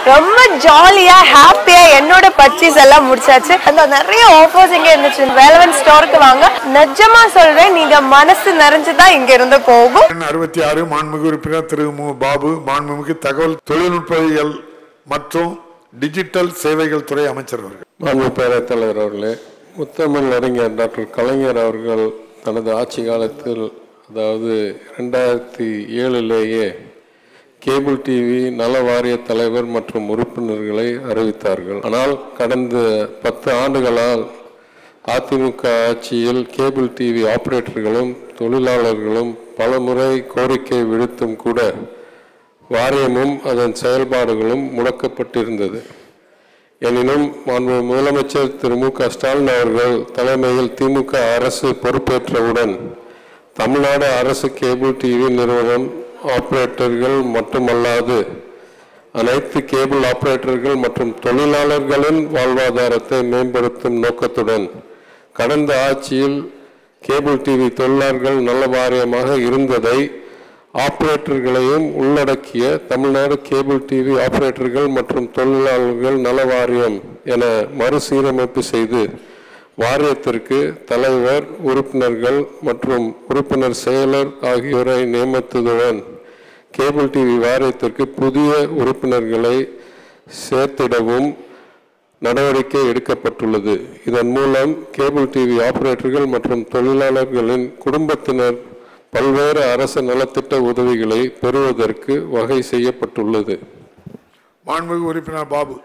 ரொம்ப ஜாலியா ஹாப்பியா என்னோட பர்ச்சேஸ் எல்லாம் முடிச்சாச்சு அந்த நிறைய ஆஃபர்ஸ் இங்க இருந்துச்சு வேலவன் ஸ்டோருக்கு வாங்க நிஜமா சொல்றேன் நீங்க மனசு நிறைஞ்சுதான் இங்க இருந்து போகும் அறுபத்தி ஆறு மாண்புமிகு உறுப்பினர் திரு மு பாபு மாண்புமிகு தகவல் தொழில்நுட்பவியல் மற்றும் டிஜிட்டல் சேவைகள் துறை அமைச்சர் அவர்கள் மாண்பு பேரவைத் தலைவர் அவர்களே முத்தமிழ் அறிஞர் டாக்டர் கலைஞர் அவர்கள் தனது ஆட்சி காலத்தில் அதாவது ரெண்டாயிரத்தி ஏழிலேயே கேபிள் டிவி நல வாரிய தலைவர் மற்றும் உறுப்பினர்களை அறிவித்தார்கள் ஆனால் கடந்த பத்து ஆண்டுகளால் அதிமுக ஆட்சியில் கேபிள் டிவி ஆபரேட்டர்களும் தொழிலாளர்களும் பலமுறை கோரிக்கை விடுத்தும் கூட வாரியமும் அதன் செயல்பாடுகளும் முடக்கப்பட்டிருந்தது எனினும் மாண்பு முதலமைச்சர் திரு மு க ஸ்டாலின் அவர்கள் தலைமையில் திமுக அரசு பொறுப்பேற்றவுடன் தமிழ்நாடு அரசு கேபிள் டிவி நிறுவனம் ஆபரேட்டர்கள் மட்டுமல்லாது அனைத்து கேபிள் ஆபரேட்டர்கள் மற்றும் தொழிலாளர்களின் வாழ்வாதாரத்தை மேம்படுத்தும் நோக்கத்துடன் கடந்த ஆட்சியில் கேபிள் டிவி தொழிலாளர்கள் நல்ல வாரியமாக இருந்ததை ஆபரேட்டர்களையும் உள்ளடக்கிய தமிழ்நாடு கேபிள் டிவி ஆபரேட்டர்கள் மற்றும் தொழிலாளர்கள் நல வாரியம் என மறுசீரமைப்பு செய்து வாரியத்திற்கு தலைவர் உறுப்பினர்கள் மற்றும் உறுப்பினர் செயலர் ஆகியோரை நியமித்ததுடன் கேபிள் டிவி வாரியத்திற்கு புதிய உறுப்பினர்களை சேர்த்திடவும் நடவடிக்கை எடுக்கப்பட்டுள்ளது இதன் மூலம் கேபிள் டிவி ஆபரேட்டர்கள் மற்றும் தொழிலாளர்களின் குடும்பத்தினர் பல்வேறு அரசு நலத்திட்ட உதவிகளை பெறுவதற்கு வகை செய்யப்பட்டுள்ளது மாண்புமிகு உறுப்பினர் பாபு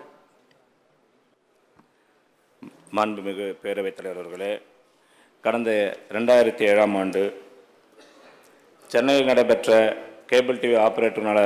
மாண்புமிகு பேரவைத் தலைவர் அவர்களே கடந்த ரெண்டாயிரத்தி ஏழாம் ஆண்டு சென்னையில் நடைபெற்ற கேபிள் டிவி ஆபரேட்டர் நல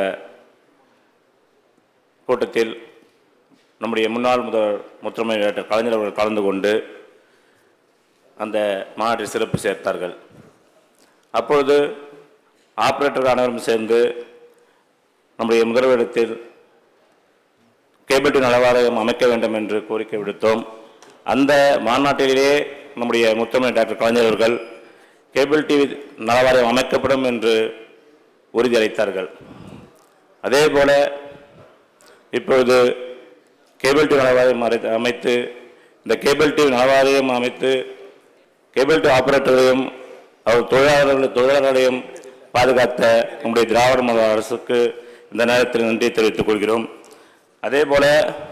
கூட்டத்தில் நம்முடைய முன்னாள் முதல் முத்துரிமை டாக்டர் கலைஞர் அவர்கள் கலந்து கொண்டு அந்த மாநாட்டில் சிறப்பு சேர்த்தார்கள் அப்பொழுது ஆபரேட்டர்கள் அனைவரும் சேர்ந்து நம்முடைய முதல்வரிடத்தில் கேபிள் டிவி நலவாரியம் அமைக்க வேண்டும் என்று கோரிக்கை விடுத்தோம் அந்த மாநாட்டிலேயே நம்முடைய முத்தமிழ் டாக்டர் கலைஞர் அவர்கள் கேபிள் டிவி நலவாரியம் அமைக்கப்படும் என்று உறுதியளித்தார்கள் அதே போல இப்பொழுது கேபிள் டிவி நலவாரியம் அரை- அமைத்து இந்த கேபிள் டிவி நலவாரியம் அமைத்து கேபிள் டிவி ஆபரேட்டர்களையும் அவர் தொழிலாளர்கள் தொழிலாளர்களையும் பாதுகாத்த நம்முடைய திராவிட மாடல் அரசுக்கு இந்த நேரத்தில் நன்றி தெரிவித்துக் கொள்கிறோம் அதே போல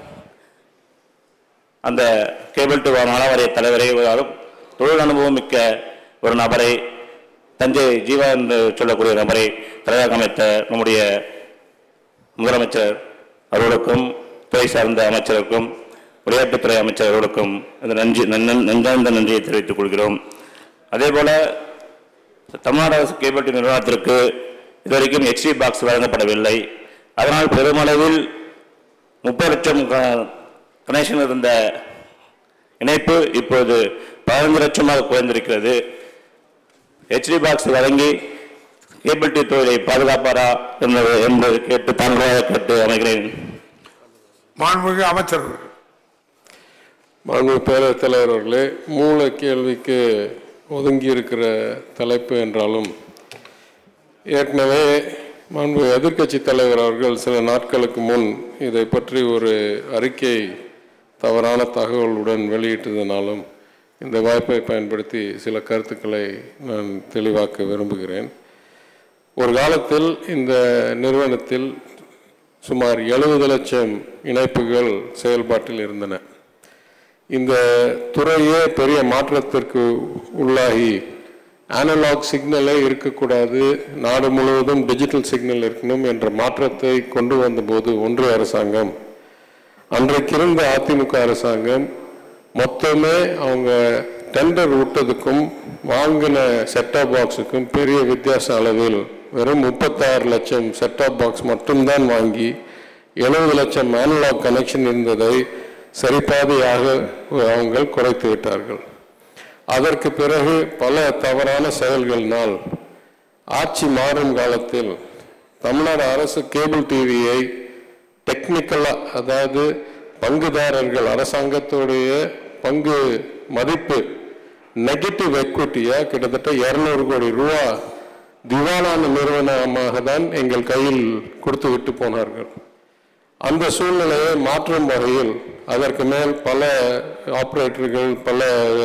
அந்த கேபிள் டிவி நலவாரிய தலைவரை ஒரு தொழில் அனுபவம் மிக்க ஒரு நபரை தஞ்சை ஜீவா என்று சொல்லக்கூடிய நபரை தலைவராக அமைத்த நம்முடைய முதலமைச்சர் அவர்களுக்கும் துறை சார்ந்த அமைச்சருக்கும் விளையாட்டுத்துறை அமைச்சர் அவர்களுக்கும் இந்த நன்றி நன்- நெஞ்சார்ந்த நன்றியை தெரிவித்துக் கொள்கிறோம் அதேபோல தமிழ்நாடு அரசு கேபிள் டிவி நிறுவனத்திற்கு இதுவரைக்கும் ஹெச்டி பாக்ஸ் வழங்கப்படவில்லை அதனால் பெருமளவில் முப்பது லட்சம் கனெக்ஷன் இருந்த இணைப்பு இப்போது பதினைந்து லட்சமாக குறைந்திருக்கிறது ஹெச்டி பாக்ஸ் வழங்கி கேபிள் டிவி தொழிலை பாதுகாப்பாரா என்பது என்பது கேட்டு தாங்களாக கேட்டு அமைகிறேன் மாண்புமிகு அமைச்சர் அவர்கள் மாண்பு பேரவைத் தலைவர் அவர்களே மூல கேள்விக்கு ஒதுங்கி இருக்கிற தலைப்பு என்றாலும் ஏற்கனவே மாண்பு எதிர்க்கட்சி தலைவர் அவர்கள் சில நாட்களுக்கு முன் இதை பற்றி ஒரு அறிக்கை தவறான தகவலுடன் வெளியிட்டதனாலும் இந்த வாய்ப்பை பயன்படுத்தி சில கருத்துக்களை நான் தெளிவாக்க விரும்புகிறேன் ஒரு காலத்தில் இந்த நிறுவனத்தில் சுமார் எழுபது லட்சம் இணைப்புகள் செயல்பாட்டில் இருந்தன இந்த துறையே பெரிய மாற்றத்திற்கு உள்ளாகி அனலாக் சிக்னலே இருக்கக்கூடாது நாடு முழுவதும் டிஜிட்டல் சிக்னல் இருக்கணும் என்ற மாற்றத்தை கொண்டு வந்தபோது ஒன்றிய அரசாங்கம் அன்றைக்கு இருந்த அதிமுக அரசாங்கம் மொத்தமே அவங்க டெண்டர் விட்டதுக்கும் வாங்கின செட்டாப் பாக்ஸுக்கும் பெரிய வித்தியாச அளவில் வெறும் முப்பத்தாறு லட்சம் செட்டாப் பாக்ஸ் மட்டும்தான் வாங்கி எழுபது லட்சம் அனலாக் கனெக்ஷன் இருந்ததை சரிபாதியாக அவங்க குறைத்து விட்டார்கள் அதற்கு பிறகு பல தவறான செயல்களினால் ஆட்சி மாறும் காலத்தில் தமிழ்நாடு அரசு கேபிள் டிவியை டெக்னிக்கலா அதாவது பங்குதாரர்கள் அரசாங்கத்துடைய பங்கு மதிப்பு நெகட்டிவ் எக்விட்டியா கிட்டத்தட்ட இருநூறு கோடி ரூபா திவாலான நிறுவனமாக தான் எங்கள் கையில் கொடுத்து விட்டு போனார்கள் அந்த சூழ்நிலையை மாற்றும் வகையில் அதற்கு மேல் பல ஆப்ரேட்டர்கள் பல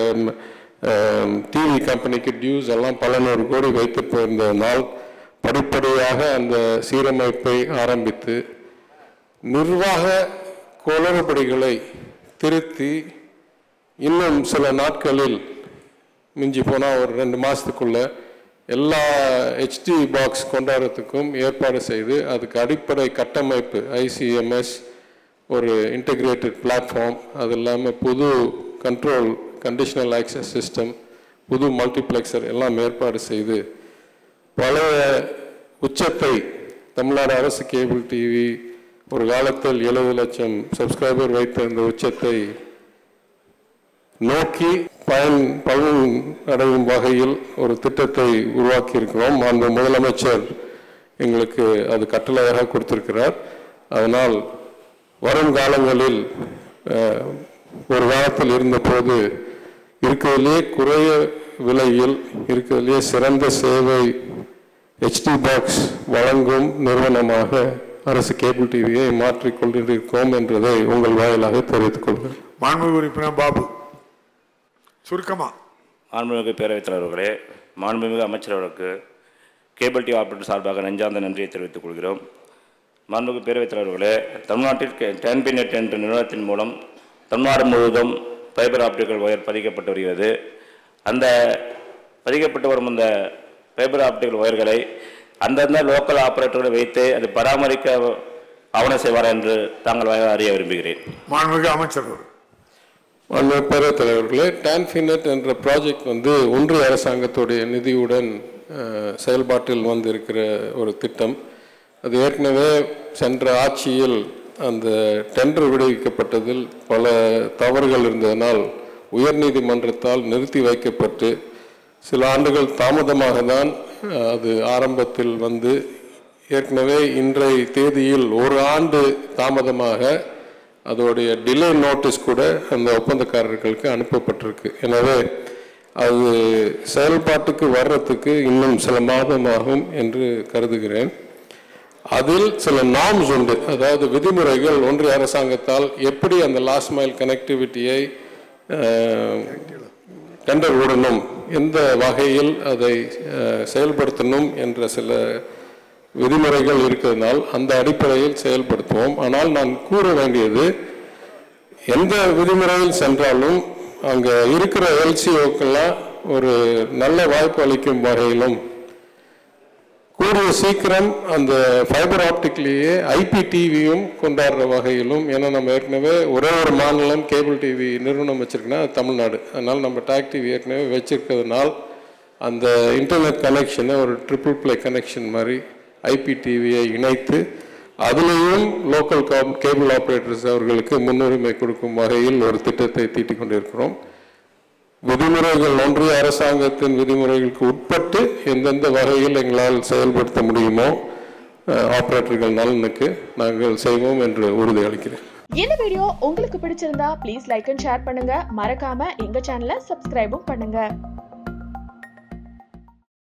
டிவி கம்பெனிக்கு டியூஸ் எல்லாம் பல நூறு கோடி வைத்து போயிருந்ததனால் படிப்படியாக அந்த சீரமைப்பை ஆரம்பித்து நிர்வாக குளறுபடிகளை திருத்தி இன்னும் சில நாட்களில் மிஞ்சி போனால் ஒரு ரெண்டு மாதத்துக்குள்ள எல்லா ஹெச்டி பாக்ஸ் கொண்டாடுறதுக்கும் ஏற்பாடு செய்து அதுக்கு அடிப்படை கட்டமைப்பு ஐசிஎம்எஸ் ஒரு இன்டகிரேட்டட் பிளாட்ஃபார்ம் அது இல்லாமல் புது கண்ட்ரோல் கண்டிஷனல் ஆக்சஸ் சிஸ்டம் புது மல்டிப்ளெக்சர் எல்லாம் ஏற்பாடு செய்து பழைய உச்சத்தை தமிழ்நாடு அரசு கேபிள் டிவி ஒரு காலத்தில் எழுபது லட்சம் சப்ஸ்கிரைபர் வைத்த இந்த உச்சத்தை நோக்கி பயன் பலன் அடையும் வகையில் ஒரு திட்டத்தை உருவாக்கி இருக்கிறோம் அந்த முதலமைச்சர் எங்களுக்கு அது கட்டளையாக கொடுத்திருக்கிறார் அதனால் வரும் காலங்களில் அஹ், ஒரு காலத்தில் இருந்தபோது இருக்கிறதுலே குறைய விலையில் இருக்கிறதுலே சிறந்த சேவை ஹெச்டி பாக்ஸ் வழங்கும் நிறுவனமாக அரசு கேபிள் டிவியை மாற்றிக் கொண்டிருக்கிறோம் என்பதை உங்கள் வாயிலாக தெரிவித்துக் கொள்கிறேன் மாண்புமிகு உறுப்பினர் பாபு சுருக்கமா மாண்புமிகு பேரவைத் தலைவர்களே மாண்புமிகு அமைச்சர் அவர்களுக்கு கேபிள் டிவி ஆபரேட்டர் சார்பாக நெஞ்சார்ந்த நன்றியை தெரிவித்துக் கொள்கிறோம் மாண்புமிகு பேரவைத் தலைவர்களே தமிழ்நாட்டிற்கு டென்பிநெட் என்ற நிறுவனத்தின் மூலம் தமிழ்நாடு முழுவதும் ஃபைபர் ஆப்டிக்கல் ஒயர் பதிக்கப்பட்டு வருகிறது அந்த பதிக்கப்பட்டு வரும் அந்த ஃபைபர் ஆப்டிக்கல் ஒயர்களை அந்தந்த லோக்கல் ஆபரேட்டர்களை வைத்து அது பராமரிக்க ஆவணம் செய்வார் என்று தாங்கள் வாயிலாக அறிய விரும்புகிறேன் மாண்புமிகு அமைச்சர் அவர்கள். மாண்புமிகு பேரவைத் தலைவர்களே டான்ஃபினெட் என்ற ப்ராஜெக்ட் வந்து ஒன்றிய அரசாங்கத்துடைய நிதியுடன் அஹ், செயல்பாட்டில் வந்திருக்கிற ஒரு திட்டம் அது ஏற்கனவே சென்ற ஆட்சியில் அந்த டெண்டர் விடுவிக்கப்பட்டதில் பல தவறுகள் இருந்ததனால் உயர்நீதிமன்றத்தால் நிறுத்தி வைக்கப்பட்டு சில ஆண்டுகள் தாமதமாக தான் அஹ், அது ஆரம்பத்தில் வந்து ஏற்கனவே இன்றைய தேதியில் ஒரு ஆண்டு தாமதமாக அதோடைய டிலே நோட்டீஸ் கூட அந்த ஒப்பந்தக்காரர்களுக்கு அனுப்பப்பட்டிருக்கு எனவே அது செயல்பாட்டுக்கு வர்றதுக்கு இன்னும் சில மாதமாகும் என்று கருதுகிறேன் அதில் சில நார்ம்ஸ் உண்டு அதாவது விதிமுறைகள் ஒன்றிய அரசாங்கத்தால் எப்படி அந்த லாஸ்ட் மைல் கனெக்டிவிட்டியை டெண்டர் விடணும் எந்த வகையில் அதை அஹ், செயல்படுத்தணும் என்ற சில விதிமுறைகள் இருக்கிறதுனால் அந்த அடிப்படையில் செயல்படுத்துவோம் ஆனால் நான் கூற வேண்டியது எந்த விதிமுறையில் சென்றாலும் அங்கே இருக்கிற எல்சிஓக்கெல்லாம் ஒரு நல்ல வாய்ப்பு அளிக்கும் வகையிலும் கூடிய சீக்கிரம் அந்த ஃபைபர் ஆப்டிக்லேயே ஐபி டிவியும் கொண்டாடுற வகையிலும் ஏன்னா நம்ம ஏற்கனவே ஒரே ஒரு மாநிலம் கேபிள் டிவி நிறுவனம் வச்சிருக்குன்னா அது தமிழ்நாடு அதனால் நம்ம டாக் டிவி ஏற்கனவே வச்சிருக்கிறதுனால் அந்த இன்டர்நெட் கனெக்ஷனை ஒரு ட்ரிபிள் ப்ளே கனெக்ஷன் மாதிரி ஐபி டிவியை இணைத்து அதுலேயும் லோக்கல் கேபிள் ஆப்ரேட்டர்ஸ் அவர்களுக்கு முன்னுரிமை கொடுக்கும் வகையில் ஒரு திட்டத்தை தீட்டிக் கொண்டிருக்கிறோம் விதிமுறைகள் ஒன்றிய அரசாங்கத்தின் விதிமுறைகளுக்கு உட்பட்டு எந்தெந்த வகையில் எங்களால் செயல்படுத்த முடியுமோ அஹ், ஆபரேட்டர்கள் நலனுக்கு நாங்கள் செய்வோம் என்று உறுதி அளிக்கிறேன் இந்த வீடியோ உங்களுக்கு பிடிச்சிருந்தா ப்ளீஸ் லைக் அண்ட் ஷேர் பண்ணுங்க மறக்காம எங்க சேனலை சப்ஸ்கிரைபும் பண்ணுங்க